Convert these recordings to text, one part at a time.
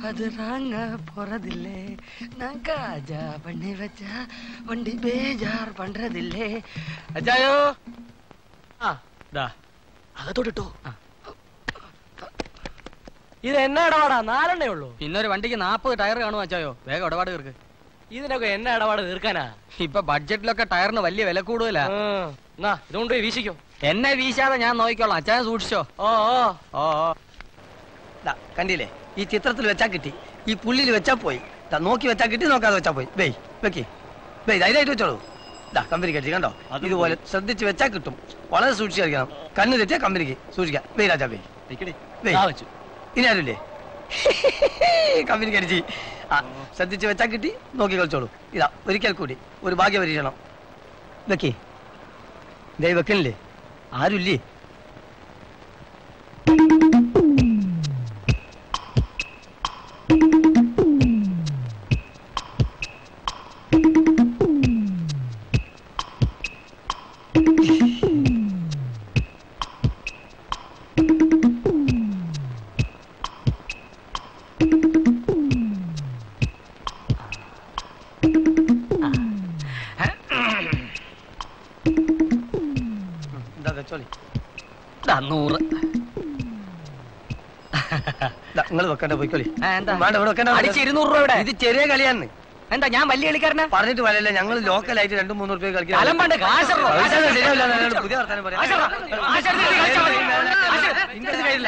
அது ராங்க போறதில்லை நான் காஜா பண்ணி வச்சா வண்டி பேஜார் பண்றதில்லை അച്ചായോ ആ ദാ അകത്തോട്ടിട്ടോ ഇത് എന്നാ ഇടപാടാ നാലെണ്ണേ ഉള്ളൂ പിന്നെ ഒരു വണ്ടിക്ക് നാൽപ്പത് ടയർ കാണും അച്ചായോ വേഗം ഇടപാട് തീർക്ക് ഇതിനൊക്കെ എന്നാ ഇടപാട് തീർക്കാനാ ഇപ്പൊ ബഡ്ജറ്റിലൊക്കെ ടയറിന് വലിയ വില കൂടുതലാ ആ, എന്നാ ഇതുകൊണ്ട് പോയി വീശിക്കോ എന്നെ വീശാതെ ഞാൻ നോക്കിക്കോളാം അച്ചായ സൂക്ഷിച്ചോ ഓ ഓ ഓ ഓ ദാ, കണ്ടില്ലേ ഈ ചിത്രത്തിൽ വെച്ചാ കിട്ടി ഈ പുള്ളിയിൽ വെച്ചാ പോയി ദാ, നോക്കി വെച്ചാ കിട്ടി നോക്കാതെ വെച്ചാ പോയി വെയ് വെക്കി വെയ് ധൈര്യമായിട്ട് വെച്ചോളൂ ദാ കമ്പനി കെട്ടി കണ്ടോ ഇതുപോലെ ശ്രദ്ധിച്ച് വെച്ചാ കിട്ടും വളരെ സൂക്ഷിച്ച് കളിക്കണം കണ്ണ് തെറ്റിയാ കമ്പനിക്ക് സൂക്ഷിക്കാം വെയ് രാജാ വെയ് വെയ് ദാ വെച്ചു ഇനി ആരുമില്ലേ കമ്പനി കടിച്ച് ആ ശ്രദ്ധിച്ച് വെച്ചാ കിട്ടി നോക്കി കളിച്ചോളൂ ഇതാ ഒരിക്കൽ കൂടി ഒരു ഭാഗ്യ പരീക്ഷണം വെക്കേ ദൈവ വെക്കണില്ലേ ആരുമില്ലേ ഇതാ വെച്ചോളി ദാ നൂറ് നിങ്ങൾ വെക്കണ്ട പോയിക്കോളി ആ, എന്താ വേണ്ട ഇവിടെ വെക്കണ്ട അടിച്ച് ഇരുന്നൂറ് രൂപ ഇവിടെ ഇത് ചെറിയ കളിയാന്ന് എന്താ ഞാൻ വലിയ കളിക്കാരനാ പറഞ്ഞിട്ട് വരല്ല ഞങ്ങൾ ലോക്കലായിട്ട് രണ്ടും മൂന്ന് റുപ്യ അലമ്പണ്ട്, കാശ് ഇറങ്ങ്, കാശ് ഇറങ്ങ്. ശരിയാവില്ല എന്നോട് പുതിയ വർത്താനം പറയാം. കാശ് ഇറങ്ങ്, കാശ് ഇറങ്ങ്, നീ കളിച്ചാ മതി. കാശ് ഇറങ്ങ്. ഇങ്ങനത്തെ കാര്യമില്ല.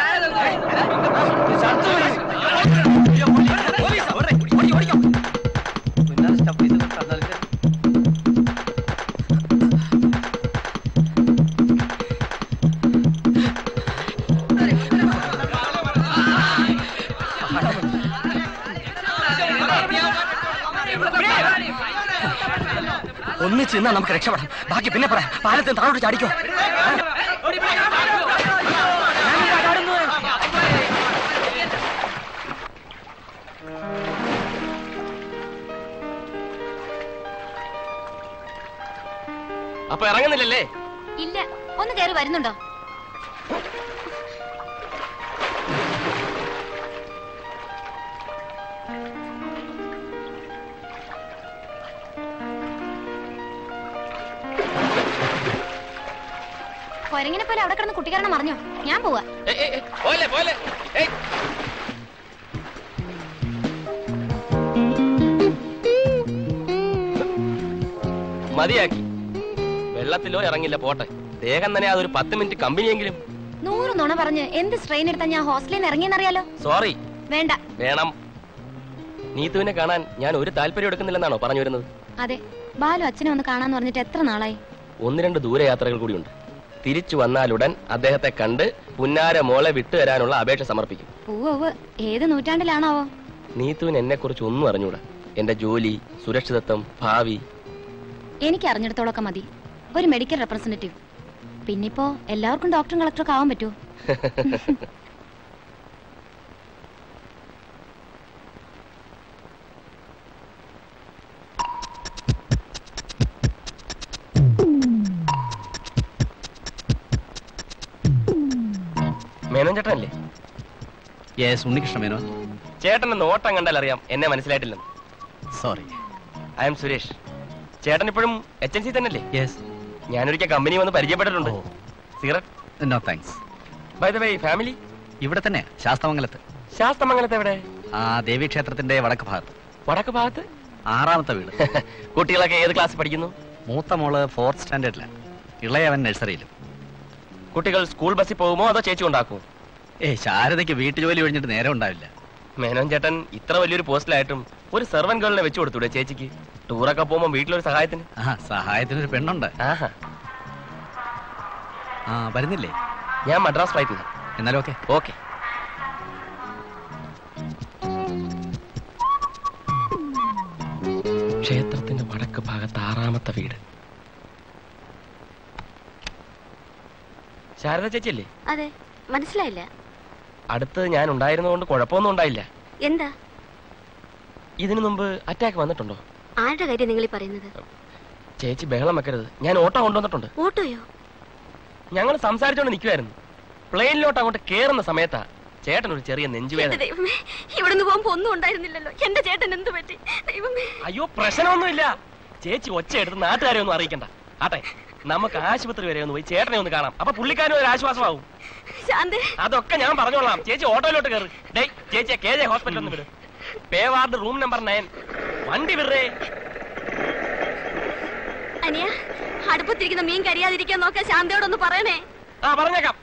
പിന്നാലെ step ചെയ്ത് തന്നാലും ഒന്നിച്ച് നിന്നാ നമുക്ക് രക്ഷപ്പെടാം ബാക്കി പിന്നെ പറയാം പാലത്തിന് താഴോട്ട് ചാടിക്കോ അപ്പൊ ഇറങ്ങുന്നില്ലല്ലേ ഇല്ല ഒന്ന് കയറി വരുന്നുണ്ടോ കൊരങ്ങിനെ പോലെ അവിടെ കിടന്ന് കുട്ടിക്കാരണം മറിഞ്ഞോ ഞാൻ പോവാ പോലെ പോലെ മതിയാക്കി വെള്ളത്തിലോ ഇറങ്ങില്ല പോട്ടെ ദേഹം തന്നെ അതൊരു പത്ത് മിനിറ്റ് കമ്പനിയെങ്കിലും നൂറ് നുണ പറഞ്ഞ് എന്ത് സ്ട്രെയിൻ എടുത്താ ഞാൻ ഹോസ്റ്റലിൽ നിന്ന് ഇറങ്ങിയെന്നറിയാലോ സോറി വേണ്ട വേണം നീതുവിനെ കാണാൻ ഞാൻ ഒരു താല്പര്യം എടുക്കുന്നില്ലെന്നാണോ പറഞ്ഞു വരുന്നത് അതെ ബാലു അച്ഛനെ ഒന്ന് കാണാന്ന് പറഞ്ഞിട്ട് എത്ര നാളായി ഒന്ന് രണ്ട് ദൂരയാത്രകൾ കൂടിയുണ്ട് തിരിച്ചു വന്നാലുടൻ അദ്ദേഹത്തെ കണ്ട് പുന്നാര മോളെ വിട്ടുതരാനുള്ള അപേക്ഷ സമർപ്പിക്കും പൂവ് ഏത് നൂറ്റാണ്ടിലാണാവോ നീതുവിന് എന്നെ കുറിച്ച് ഒന്നും അറിഞ്ഞൂടാ എന്റെ ജോലി സുരക്ഷിതത്വം ഭാവി എനിക്ക് അറിഞ്ഞിടത്തോളൊക്കെ മതി ഒരു മെഡിക്കൽ റെപ്രസെന്റേറ്റീവ് പിന്നിപ്പോ എല്ലാവർക്കും ഡോക്ടറും കളക്ടറൊക്കെ ആവാൻ പറ്റുമോ മേനോൻ ചേട്ടനല്ലേ യെസ് ഉണ്ണികൃഷ്ണ മേനോൻ ചേട്ടന്റെ നോട്ടം കണ്ടാൽ അറിയാം എന്നെ മനസ്സിലായിട്ടില്ലെന്ന് സോറി ഐ എം സുരേഷ് ചേട്ടൻ ഇപ്പോഴും എച്ച് എൻ സി തന്നെയല്ലേ യെസ് ഞാനൊരിക്കൽ കമ്പനി വന്ന് പരിചയപ്പെട്ടിട്ടുണ്ട് ഓ. Cigarette no thanks by the way family ഇവിടെ തന്നെ ശാസ്തമംഗലത്ത് ശാസ്തമംഗലത്തെ എവിടെ ആ ദേവീക്ഷേത്രത്തിന്റെ വടക്ക് ഭാഗത്ത് വടക്ക് ഭാഗത്ത് ആറാമത്തെ വീട് കുട്ടികളൊക്കെ ഏത് ക്ലാസ് പഠിക്കുന്നു മൂത്ത മോള് ഫോർത്ത് സ്റ്റാൻഡേർഡിലാണ് ഇളയവൻ നഴ്സറിയിലും കുട്ടികൾ സ്കൂൾ ബസ്സിൽ പോകുമോ അതോ ചേച്ചി ഉണ്ടാക്കുമോ ഏ ശാരദയ്ക്ക് വീട്ടുജോലി ഒഴിഞ്ഞിട്ട് നേരം ഉണ്ടാവില്ല മേനോൻ ചേട്ടൻ ഇത്ര വലിയൊരു പോസ്റ്റിലായിട്ടും ഒരു സെർവൻ ഗേളിനെ വെച്ചു കൊടുത്തൂടെ ചേച്ചിക്ക് ടൂറൊക്കെ പോകുമ്പോൾ വീട്ടിലൊരു സഹായത്തിന് ആ സഹായത്തിനൊരു പെണ്ണുണ്ട് ആഹാ ആ വരുന്നില്ലേ ഞാൻ മദ്രാസ് ഫ്ലൈറ്റിൽ എന്നാലും ഓക്കെ ഓക്കെ ക്ഷേത്രത്തിന്റെ വടക്ക് ഭാഗത്ത് ആറാമത്തെ വീട് ശാരദ ചേച്ചിയല്ലേ അതെ മനസ്സിലായില്ല അടുത്ത് ഞാൻ ഉണ്ടായിരുന്നതുകൊണ്ട് കുഴപ്പമൊന്നും ഉണ്ടായില്ല എന്താ ഇതിനു മുമ്പ് അറ്റാക്ക് വന്നിട്ടുണ്ടോ ആരുടെ കാര്യം നിങ്ങൾ പറയുന്നത് ചേച്ചി ബഹളം വെക്കരുത് ഞാൻ ഓട്ടോ കൊണ്ടുവന്നിട്ടുണ്ട് ഓട്ടോയോ ഞങ്ങൾ സംസാരിച്ചോണ്ട് നിൽക്കുമായിരുന്നു പ്ലെയിനിലോട്ട് അങ്ങോട്ട് കേറുന്ന സമയത്താ ചേട്ടൻ ഒരു ചെറിയ എന്റെ നെഞ്ചുവേദന ദൈവമേ ഇവിടുന്ന് പോകുമ്പോ ഒന്നും ഉണ്ടായിരുന്നില്ലല്ലോ എന്റെ ചേട്ടൻ എന്ത് പറ്റി ദൈവമേ അയ്യോ പ്രശ്നമൊന്നുമില്ല ചേച്ചി ഒച്ച എടുത്ത് നാട്ടുകാരെ ഒന്നും അറിയിക്കണ്ട ആട്ടെ നമുക്ക് ആശുപത്രി വരെ ഒന്ന് പോയി ചേട്ടനെ ഒന്ന് കാണാം അപ്പൊ പുള്ളിക്കാരും ഒരു ആശ്വാസമാവും ശാന്ത അതൊക്കെ ഞാൻ പറഞ്ഞോളാം ചേച്ചി ഓട്ടോയിലോട്ട് കയറി ഡേയ് ചേച്ചിയെ കെ ജെ ഹോസ്പിറ്റൽ ഒന്ന് വിട് pay ward room number nine വണ്ടി വിടേ അനിയ അടുപ്പത്തിരിക്കുന്ന മീൻ കരിയാതിരിക്കാൻ നോക്കാൻ ശാന്തയോടൊന്ന് പറയണേ ആ പറഞ്ഞേക്കാം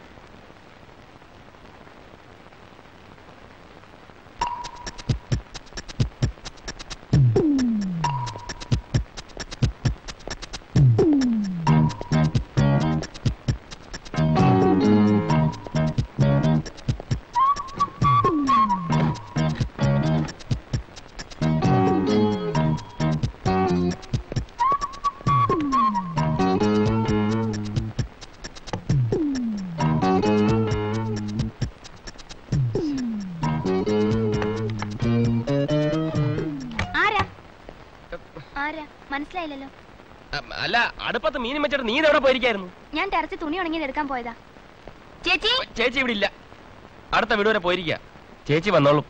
ആരാ ആരാ മനസ്സിലായില്ലല്ലോ അം, അല്ല അടുപ്പത്ത് മീനും വെച്ചിട്ട് നീ എവിടെ പോയിരിക്കായിരുന്നു ഞാൻ ടെറച്ച് തുണി ഉണങ്ങി എടുക്കാൻ പോയതാ ചേച്ചി ചേച്ചി ഇവിടെ ഇല്ല അടുത്ത വീട് വരെ പോയിരിക്കുക ചേച്ചി വന്നോളും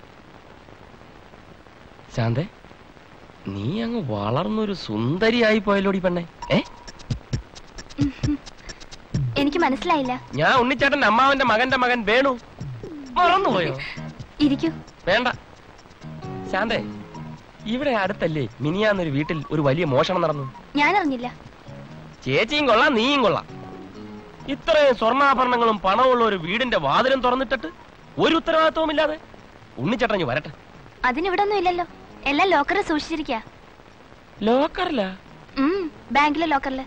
ശാന്തേ നീ അങ്ങ് വളർന്നൊരു സുന്ദരിയായി പോയല്ലോടി പെണ്ണെ ഏ എനിക്ക് മനസ്സിലായില്ല ഞാൻ ഉണ്ണിച്ചേട്ടന്റെ അമ്മാവന്റെ മകന്റെ മകൻ വേണു മറന്നുപോയോ ഇരിക്കൂ വേണ്ട ശാന്തേ ഇവിടെ അടുത്തല്ലേ മിനിയാന്നൊരു വീട്ടിൽ ഒരു വലിയ മോഷണം നടന്നു ഞാൻ അറിഞ്ഞില്ല ചേച്ചിയും കൊള്ളാം നീയും കൊള്ളാം ഇത്രയും സ്വർണ്ണാഭരണങ്ങളും പണമുള്ള ഒരു വീടിന്റെ വാതിലും തുറന്നിട്ടിട്ട് ഒരു ഉത്തരവാദിത്വവും ഇല്ലാതെ ഉണ്ണിച്ചേട്ടഞ്ഞു വരട്ടെ അതിനിവിടെ ഒന്നും ഇല്ലല്ലോ എല്ലാം ലോക്കറിൽ സൂക്ഷിച്ചിരിക്ക ലോക്കറില്ല ബാങ്കിലെ ലോക്കറില്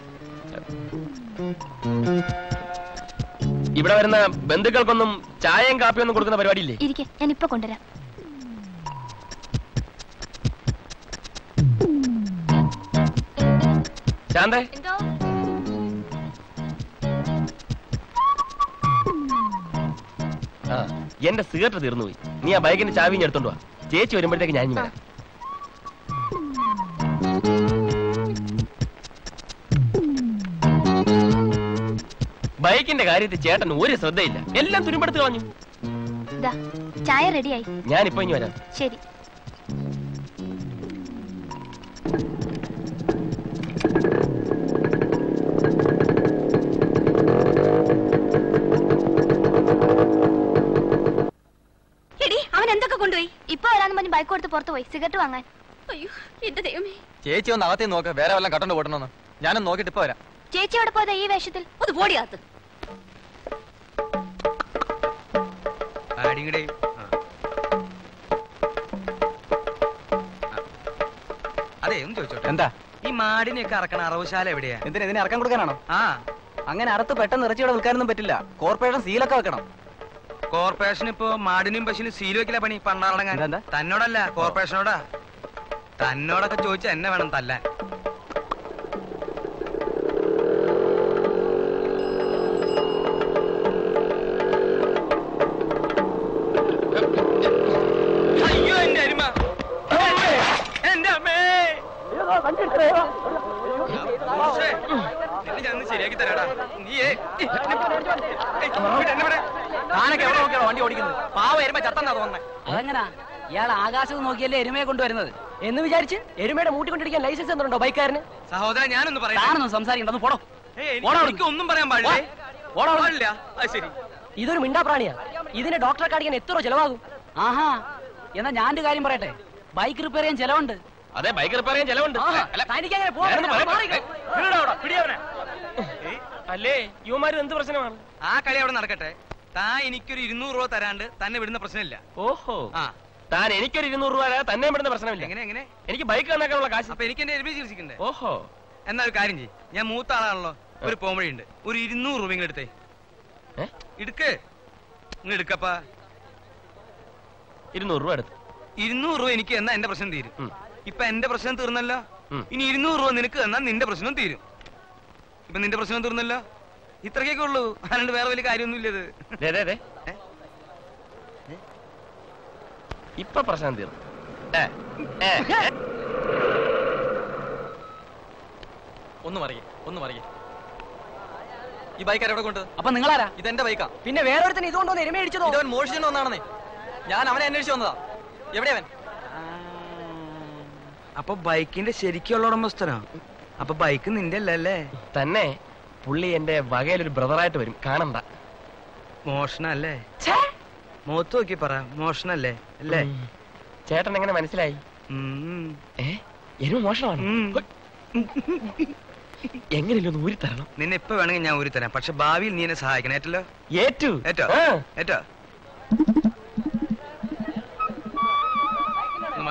ഇവിടെ വരുന്ന ബന്ധുക്കൾക്കൊന്നും ചായയും കാപ്പിയൊന്നും കൊടുക്കുന്ന പരിപാടിയില്ലേ ഇരിക്കെ ഞാൻ ഇപ്പൊ കൊണ്ടുവരാം ശാന്തേ എന്തോ ആ എന്റെ സിഗരറ്റ് തീർന്നുപോയി നീ ആ ബൈക്കിന്റെ ചാവി ഇങ്ങ് എടുത്തോണ്ട് വാ ചേച്ചി വരുമ്പോഴത്തേക്ക് ഞാൻ ഇങ്ങ് വരാം ബൈക്കിന്റെ കാര്യത്തിൽ ചേട്ടൻ ഒരു ശ്രദ്ധയില്ല എല്ലാം തുരുമ്പെടുത്ത് കളഞ്ഞു ദാ ചായ റെഡിയായി ഞാൻ ഇപ്പൊ ഇനി വരാം ശരി എടി അവൻ എന്തൊക്കെ കൊണ്ടുപോയി ഇപ്പൊ വരാന്ന് പറഞ്ഞ് ബൈക്ക് കൊടുത്ത് പുറത്തു പോയി സിഗരറ്റ് വാങ്ങാൻ അയ്യോ എന്റെ ദൈവമേ ചേച്ചി ഒന്ന് അകത്തേ നോക്ക് വേറെ വല്ലതും കട്ടണ്ട് പോട്ടണമെന്ന് ഞാനൊന്ന് നോക്കിട്ട് ഇപ്പൊ വരാം ചേച്ചി എവിടെ പോയതാ ഈ വേഷത്തിൽ ഒന്ന് പോടിയാത്ത് ആടിങ്ങടേ അതെ ഒന്ന് ചോദിച്ചോട്ടെ എന്താ ഈ മാടിനെയൊക്കെ അറക്കണ അറവുശാല എവിടെയാ എന്തിനാ ഇതിനെ ഇറക്കാൻ കൊടുക്കാനാണോ ആ അങ്ങനെ അറുത്ത് പെട്ടെന്ന് ഇറച്ചിയോടെ വിൽക്കാനൊന്നും പറ്റില്ല കോർപ്പറേഷൻ സീലൊക്കെ വെക്കണം കോർപ്പറേഷൻ ഇപ്പൊ മാടിനും പശുവിനും സീൽ വെക്കില്ല പണി പണ്ടാറടങ്ങാൻ എന്താ? തന്നോടല്ല കോർപ്പറേഷനോടാ തന്നോടൊക്കെ ചോദിച്ച എന്നെ വേണം തല്ലാൻ അയ്യോ എന്റെ അരിമ എന്റെ അമ്മേ പക്ഷേ, നിന്നെ ഞാൻ ഒന്ന് ശരിയാക്കി തരാടാ നീയേ എന്നെ ഇവിടെ താനൊക്കെ എവിടെ നോക്കിയാണോ വണ്ടി ഓടിക്കുന്നത് പാവ വരുമ്പോ ചത്തന്നാ തോന്നുന്നത് അതെങ്ങനാ ഇയാൾ ആകാശത്ത് നോക്കിയല്ലേ എരുമയെ കൊണ്ടുവരുന്നത് എന്ന് വിചാരിച്ച് എരുമയുടെ മൂട്ടിക്കൊണ്ടിരിക്കാൻ ലൈസൻസ് എന്തുണ്ടോ ബൈക്കാരന് സഹോദരൻ ഞാനൊന്ന് പറയാം താനൊന്നും സംസാരിക്കണ്ടെന്ന് പോടോ എനിക്ക് ഒന്നും പറയാൻ പാടില്ലേ ഓടാ അവിടെ. പാടില്ല അത് ശരി ഇതൊരു മിണ്ടാപ്രാണിയാ ഇതിന് ഡോക്ടറെ കാണിക്കാൻ എത്ര രൂപ ചെലവാകും ആഹാ എന്നാ ഞാൻ ഒരു കാര്യം പറയട്ടെ ബൈക്ക് റിപ്പയർ ചെയ്യാൻ ചെലവുണ്ട് അതെ ബൈക്ക് റിപ്പയർ ചെയ്യാൻ ചെലവുണ്ട് ആഹാ, അല്ല, തനിക്കങ്ങനെ പോകാൻ ഞാനൊന്ന് പറ്റില്ല. പറയട്ടെ. മാറിക്കോ. വിടെടാ അവിടെ, പിടിയവനെ. അല്ലേ യുവമാര് എന്ത് പ്രശ്നമാണ് ആ കളി അവിടെ നടക്കട്ടെ താ എനിക്കൊരു ഇരുന്നൂറ് രൂപ തരാണ്ട് തന്നെ വിടുന്ന പ്രശ്നമില്ല ഓഹോ ആ താൻ എനിക്കൊരു ഇരുന്നൂറ് രൂപ തരാതെ തന്നെ പെടുന്ന പ്രശ്നമില്ല എങ്ങനെ എങ്ങനെ എനിക്ക് ബൈക്ക് തന്നേക്കാനുള്ള കാശ് അപ്പൊ എനിക്ക് എന്റെ എരുമ ചികിത്സിക്കണ്ടേ ഓഹോ എന്നാ ഒരു കാര്യം ചെയ്യ് ഞാൻ മൂത്ത ആളാണല്ലോ ഒരു പോംവഴിയുണ്ട് ഒരു ഇരുന്നൂറ് രൂപ ഇങ്ങ് എടുത്തേ ഏ? എടുക്ക് ഇങ്ങ് എടുക്കപ്പാ ഇരുന്നൂറ് രൂപ എടുത്ത് ഇരുന്നൂറ് രൂപ എനിക്ക് എന്നാ എന്റെ പ്രശ്നം തീരും ഉം. ഇപ്പൊ എന്റെ പ്രശ്നം തീർന്നല്ലോ ഉം. ഇനി ഇരുന്നൂറ് രൂപ നിനക്ക് തന്നാ നിന്റെ പ്രശ്നം തീരും ഇപ്പൊ നിന്റെ പ്രശ്നം തീർന്നല്ലോ ഇത്രയൊക്കെ ഉള്ളൂ അല്ലാണ്ട് വേറെ വലിയ കാര്യമൊന്നുമില്ല ഇത് ദേ, ദേ, ദേ. ഏ? ഇപ്പൊ പ്രശ്നം തീർന്നു ഏ, ഏ, ഏ. ഒന്ന് മറിയേ ഒന്ന് മറിയേ ഈ ബൈക്ക് ആരോടെ കൊണ്ട് അപ്പൊ നിങ്ങളാരാ ഇതെന്റെ ബൈക്കാ പിന്നെ വേറൊരുത്തിന് ഇതുകൊണ്ടോ എരുമ അടിച്ചതോ ഇതവൻ മോഷിച്ചു വന്നാണെന്നേ ഞാൻ അവനെ അന്വേഷിച്ചു വന്നതാ എവിടെയാ അവൻ അപ്പൊ ബൈക്കിന്റെ ശരിക്കുള്ള ഉടമസ്ഥനാ അപ്പൊ ബൈക്ക് നിന്റെ അല്ല അല്ലേ തന്നെ പുള്ളി എന്റെ വകയിലൊരു ബ്രദറായിട്ട് വരും കാണണ്ട മോഷണല്ലേ മുഖത്ത് നോക്കി പറ മോഷണല്ലേ അല്ലേ ഉം. ചേട്ടൻ എങ്ങനെ മനസ്സിലായി ഉം. ഏ എരുമ മോശമാണ് ഉം. എങ്ങനെയല്ലോ ഒന്ന് ഊരി തരണം നിന്നെ ഇപ്പൊ വേണമെങ്കിൽ ഞാൻ ഊരി തരാം പക്ഷെ ഭാവിയിൽ നീ എന്നെ സഹായിക്കണം ഏറ്റല്ലോ ഏറ്റു ഏറ്റോ ആ. ഏറ്റോ